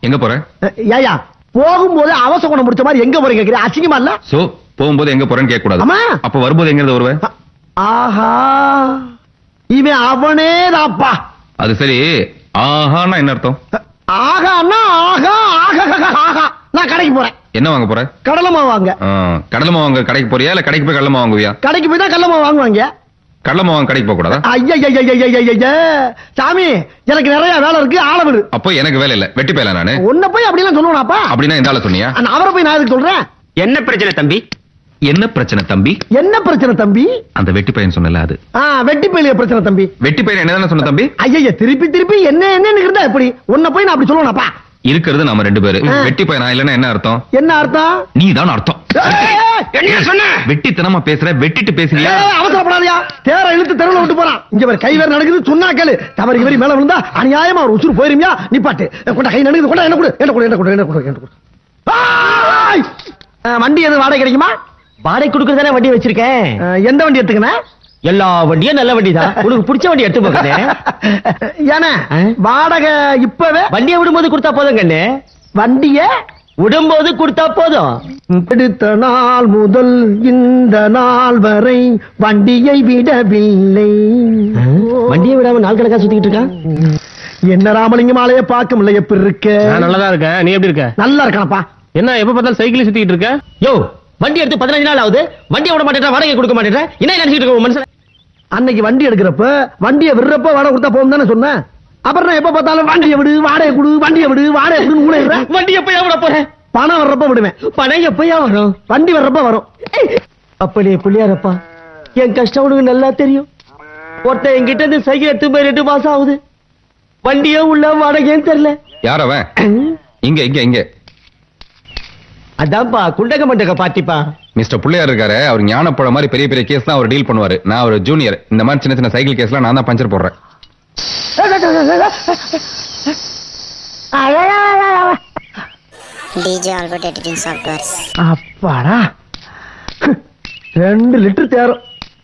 எங்க போற ஏயா போகும்போது அவசர குணம் முடிச்ச மாதிரி எங்க போறீங்க கேக்குறீங்க அசிங்கமா இல்ல சோ போகும்போது எங்க போறேன்னு கேட்க கூடாது ஆமா. அப்ப வரும்போது எங்க இருந்து வருவ ஆஹா இவன் அவனே தாப்பா அது சரி ஆஹான்னா என்ன அர்த்தம் ஆகான்னா ஆகா ஆகா ஆகா, ஆகா நான் கடைக்கு போறேன் என்ன வாங்க போற கடலை மாவு வாங்க ஆ, கடலை மாவு வாங்க கடைக்கு போறியா இல்ல கடைக்கு போய் கடலை மாவு வாங்குவியா கடைக்கு போய் தான் கடலை மாவு வாங்குவாங்க கடலை மாவு வாங்க கடைக்கு போக கூடாதா ஐயா சாமி எனக்கு நிறைய வேலை இருக்கு ஆள விடு அப்போ எனக்கு வேலை இல்ல வெட்டி போயல நானு உன்னை போய் அப்படிலாம் சொல்லுவானாப்பா அப்படின்னா இந்த ஆள சொன்னியா நான் அவரை போய் நான் எதுக்கு சொல்றேன் என்ன பிரச்சனை தம்பி என்ன பிரச்சனை தம்பி என்ன பிரச்சனை தம்பி அந்த வெட்டி பையன் சொன்னல அது ஆ வெட்டி பயிலிய பிரச்சனை தம்பி வெட்டி பையன் என்னதானே சொன்ன தம்பி ஐயா திருப்பி திருப்பி என்ன என்னன்னு இருந்தா எப்படி உன்னை போய் நான் அப்படி சொல்லுவானாப்பா இருக்கிறது நாம ரெண்டு பேரு ஆ. வெட்டி பையனா இல்லன்னா என்ன அர்த்தம் என்ன அர்த்தம் நீ தான் அர்த்தம் ஏய், ஏய், என்ன சொன்ன வெட்டித்தனமா பேசுற வெட்டிட்டு பேசுறியா ஏய், அவசரப்படாதயா தேர இழுத்து தெருவுல விட்டு போறான் இங்க பாரு கை வேற நடக்குது சொன்னா கேளு தவறு இவரி மேல விழுந்தா அநியாயமா ஒரு உசுறு போயிருமியா நிப்பாட்டு கொண்டா கை நடக்குது கொண்டா என்ன கொடு என்ன கொடு என்ன கொடு என்ன கொடு என்ன கொடு ஆய்! ஆ, வண்டி எது வாடகை கிடைக்குமா வாடகை கொடுக்கறதானே வண்டி வச்சிருக்கேன் ஆ, எந்த வண்டி எடுத்துக்கணும் எல்லா வண்டியும் நல்ல வண்டி தான் உனக்கு பிடிச்ச வண்டி எடுத்து போகிறேன் ஏன்னா ஆ? வாடகை இப்பவே வண்டியை விடும்போது கொடுத்தா போதும் கண்ணு வண்டிய விடும்போது கொடுத்தா போதும் எடுத்த நாள் முதல் இந்த நாள் வரை வண்டியை விடவில்லை வண்டியை விடாம நாள் கணக்கா சுத்திக்கிட்டு இருக்கான் என்ன ராமலிங்கமாலையே பார்க்க முடியல எப்படி இருக்க நான் நல்லதா இருக்கேன் நீ எப்படி இருக்க நல்லா இருக்கானப்பா என்ன எப்ப பார்த்தாலும் சைக்கிள் சுத்திட்டு இருக்க யோ வண்டி எடுத்து பதினஞ்சு நாள் ஆகுது வண்டியை விட மாட்டேன் வாடகை கொடுக்க மாட்டேன் என்ன நினைச்சிட்டு இருக்க உன் மனுஷன் அன்னைக்கு வண்டி எடுக்கிறப்ப வண்டியை விடுறப்ப வாடகை கொடுத்தா போகும் தானே சொன்னேன் அப்புறம் நான் எப்ப பார்த்தாலும் வண்டியை விடு வாடகை கொடு வண்டியை விடு வாடகை கொடுன்னு ஊழிடுறேன் வண்டி எப்பயா விட போறேன் பணம் வர்றப்ப விடுவேன் பணம் எப்பயா வரும் வண்டி வர்றப்ப வரும் அப்படியே புள்ளியாரப்பா என் கஷ்டம் உனக்கு நல்லா தெரியும் ஒருத்தன் என்கிட்ட இருந்து சைக்கிள் எடுத்து போய் ரெண்டு மாசம் ஆகுது வண்டியே உள்ள வாடகைன்னு தெரியல யார் அவன் இங்க இங்க இங்க அதான்ப்பா குண்டக மண்டக பாத்திப்பா மிஸ்டர் பிள்ளையார் இருக்காரு அவர் ஞானப்பழ மாதிரி பெரிய பெரிய கேஸ் தான் அவர் டீல் பண்ணுவாரு நான் ஒரு ஜூனியர் இந்த மாதிரி சின்ன சின்ன சைக்கிள் கேஸ்லாம் நான் தான் பஞ்சர் போடுறேன் DJ Albert Editing Softwares. அப்பாடா ரெண்டு லிட்டர் தேரும்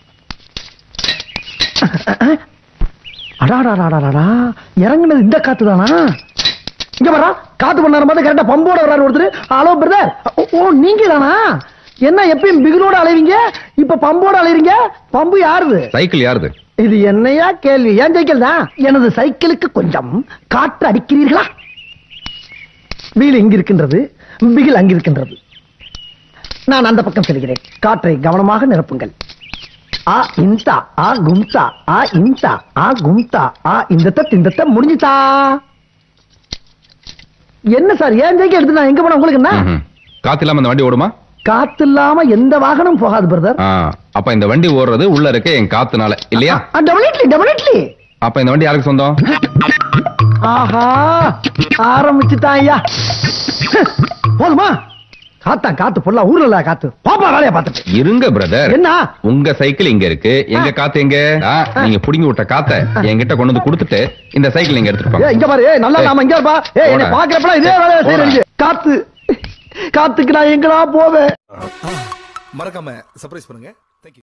அடாடாடாடாடா இறங்குனது இந்த காத்து தானா இங்க வரா காத்து பண்ணாரு மாதிரி கரெக்டா பம்போட வர்றாரு ஒருத்தர் ஹலோ பிரதர் ஓ நீங்க தானா என்ன எப்பயும் பிகிலோட அலைவீங்க இப்ப பம்போட அலைவீங்க பம்பு யாருது சைக்கிள் யாருது இது என்னையா கேள்வி ஏன் சைக்கிள் தான் எனது சைக்கிளுக்கு கொஞ்சம் காற்று அடிக்கிறீர்களா வீல் இங்க இருக்கின்றது பிகில் அங்க இருக்கின்றது நான் அந்த பக்கம் செல்கிறேன் காற்றை கவனமாக நிரப்புங்கள் ஆ இந்தா ஆ கும்தா ஆ இந்தா ஆ கும்தா ஆ இந்த இந்த முடிஞ்சுதா என்ன சார் ஏன் ஜெயிக்க எடுத்து நான் எங்க போன உங்களுக்கு என்ன ம்ஹும். காத்து இல்லாம இந்த வண்டி ஓடுமா காத்து இல்லாம எந்த வாகனம் போகாது பிரதர் ஆ, அப்ப இந்த வண்டி ஓடுறது உள்ள இருக்க என் காத்துனால இல்லையா டெபினெட்லி டெபினெட்லி அப்ப இந்த வண்டி யாருக்கு சொந்தம் ஆஹா ஆரம்பிச்சுட்டான் ஐயா போதுமா காத்தா காத்து பொல்லா ஊர்ல இல்ல காத்து பாப்பா வேலைய பார்த்துட்டு இருங்க பிரதர் என்ன உங்க சைக்கிள் இங்க இருக்கு எங்க காத்து எங்க ஆ, நீங்க புடுங்கி விட்ட காத்த என்கிட்ட கொண்டு வந்து கொடுத்துட்டு இந்த சைக்கிள் இங்க எடுத்துட்டு ஏய், போங்க இங்க பாரு ஏய், நல்லா இல்லாம இங்க இருப்பா ஏய் என்ன போடா. பாக்குறப்பல இதே வேலையை செய்யறீங்க காத்து காத்துக்கு நான் எங்கடா போவேன் மறக்காம சர்ப்ரைஸ் பண்ணுங்க